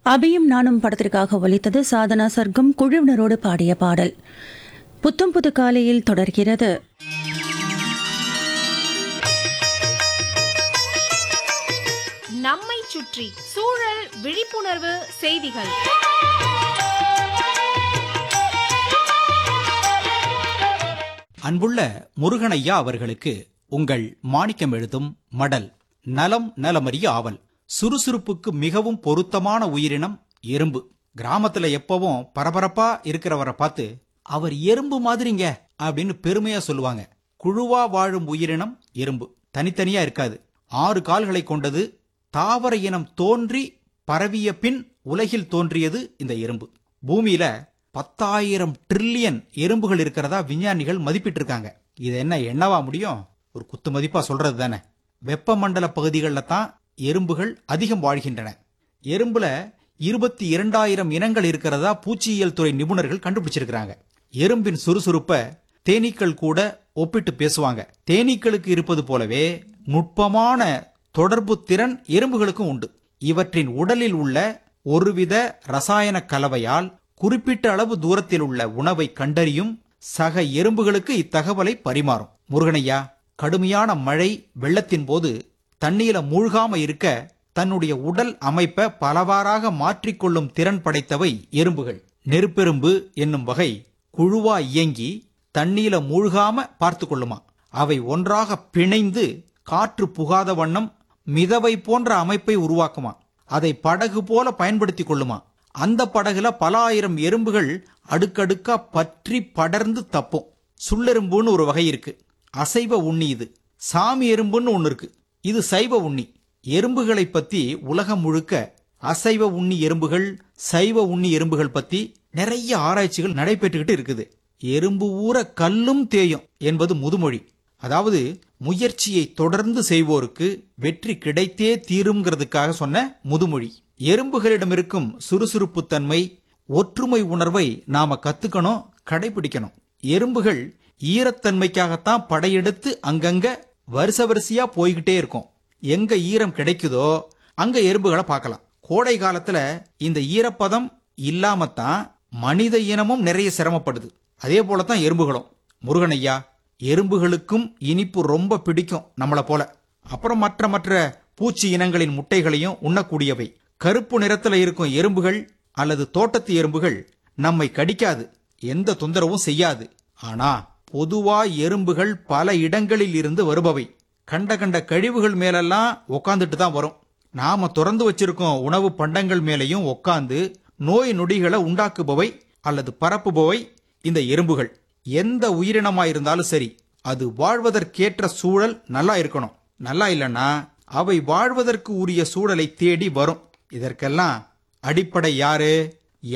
அபியும் நானும் படத்திற்காக ஒலித்தது சாதனா சர்க்கம் குழுவினரோடு பாடிய பாடல் புத்தம் புது காலையில் தொடர்கிறது நம்மை சுற்றி சூழல் விழிப்புணர்வு செய்திகள் அன்புள்ள முருகனையா அவர்களுக்கு உங்கள் மாணிக்கம் எழுதும் மடல் நலம் நலமறிய ஆவல் சுறுசுறுப்புக்கு மிகவும் பொருத்தமான உயிரினம் எறும்பு கிராமத்துல எப்பவும் பரபரப்பா இருக்கிறவரை பார்த்து அவர் எறும்பு மாதிரிங்க அப்படின்னு பெருமையா சொல்லுவாங்க குழுவா வாழும் உயிரினம் எறும்பு தனித்தனியா இருக்காது ஆறு கால்களை கொண்டது தாவர இனம் தோன்றி பரவிய பின் உலகில் தோன்றியது இந்த எறும்பு பூமியில பத்தாயிரம் ட்ரில்லியன் எறும்புகள் இருக்கிறதா விஞ்ஞானிகள் மதிப்பிட்டு இருக்காங்க இது என்ன என்னவா முடியும் ஒரு குத்து மதிப்பா சொல்றது தானே வெப்பமண்டல பகுதிகளில் தான் எறும்புகள் அதிகம் வாழ்கின்றன எறும்புல இருபத்தி இரண்டாயிரம் இனங்கள் இருக்கிறதா பூச்சியியல் துறை நிபுணர்கள் கண்டுபிடிச்சிருக்கிறாங்க எறும்பின் சுறுசுறுப்ப தேனீக்கள் கூட ஒப்பிட்டு பேசுவாங்க தேனீக்களுக்கு இருப்பது போலவே நுட்பமான தொடர்பு திறன் எறும்புகளுக்கும் உண்டு இவற்றின் உடலில் உள்ள ஒருவித ரசாயன கலவையால் குறிப்பிட்ட அளவு தூரத்தில் உள்ள உணவை கண்டறியும் சக எறும்புகளுக்கு இத்தகவலை பரிமாறும் முருகனையா கடுமையான மழை வெள்ளத்தின் போது தண்ணீர மூழ்காம இருக்க தன்னுடைய உடல் அமைப்பை பலவாறாக மாற்றிக்கொள்ளும் திறன் படைத்தவை எறும்புகள் நெருப்பெரும்பு என்னும் வகை குழுவா இயங்கி தண்ணீர மூழ்காம பார்த்து கொள்ளுமா அவை ஒன்றாக பிணைந்து காற்று புகாத வண்ணம் மிதவை போன்ற அமைப்பை உருவாக்குமா அதை படகு போல பயன்படுத்திக் கொள்ளுமா அந்த படகுல பல ஆயிரம் எறும்புகள் அடுக்கடுக்கா பற்றி படர்ந்து தப்பும் சுள்ளெரும்புன்னு ஒரு வகை இருக்கு அசைவ உண்ணி இது சாமி எறும்புன்னு ஒன்னு இருக்கு இது சைவ உண்ணி எறும்புகளை பத்தி உலகம் முழுக்க அசைவ உண்ணி எறும்புகள் சைவ உண்ணி எறும்புகள் பத்தி நிறைய ஆராய்ச்சிகள் நடைபெற்றுக்கிட்டு இருக்குது எறும்பு ஊற கல்லும் தேயும் என்பது முதுமொழி அதாவது முயற்சியை தொடர்ந்து செய்வோருக்கு வெற்றி கிடைத்தே தீரும்ங்கிறதுக்காக சொன்ன முதுமொழி எறும்புகளிடம் இருக்கும் சுறுசுறுப்பு தன்மை ஒற்றுமை உணர்வை நாம கத்துக்கணும் கடைபிடிக்கணும் எறும்புகள் ஈரத்தன்மைக்காகத்தான் படையெடுத்து அங்கங்க வருஷ வரிசையா போய்கிட்டே இருக்கும் எங்க ஈரம் கிடைக்குதோ அங்க எறும்புகளை பார்க்கலாம் கோடை காலத்துல இந்த ஈரப்பதம் இல்லாமத்தான் மனித இனமும் நிறைய சிரமப்படுது அதே போலத்தான் எறும்புகளும் முருகனையா எறும்புகளுக்கும் இனிப்பு ரொம்ப பிடிக்கும் நம்மள போல அப்புறம் மற்ற மற்ற பூச்சி இனங்களின் முட்டைகளையும் உண்ணக்கூடியவை கருப்பு நிறத்துல இருக்கும் எறும்புகள் அல்லது தோட்டத்து எறும்புகள் நம்மை கடிக்காது எந்த தொந்தரவும் செய்யாது ஆனா பொதுவா எறும்புகள் பல இடங்களில் இருந்து வருபவை கண்ட கண்ட கழிவுகள் மேலெல்லாம் உக்காந்துட்டு தான் வரும் நாம திறந்து வச்சிருக்கோம் உணவு பண்டங்கள் மேலேயும் உக்காந்து நோய் நொடிகளை உண்டாக்குபவை அல்லது பரப்புபவை இந்த எறும்புகள் எந்த உயிரினமா இருந்தாலும் சரி அது வாழ்வதற்கேற்ற சூழல் நல்லா இருக்கணும் நல்லா இல்லைன்னா அவை வாழ்வதற்கு உரிய சூழலை தேடி வரும் இதற்கெல்லாம் அடிப்படை யாரு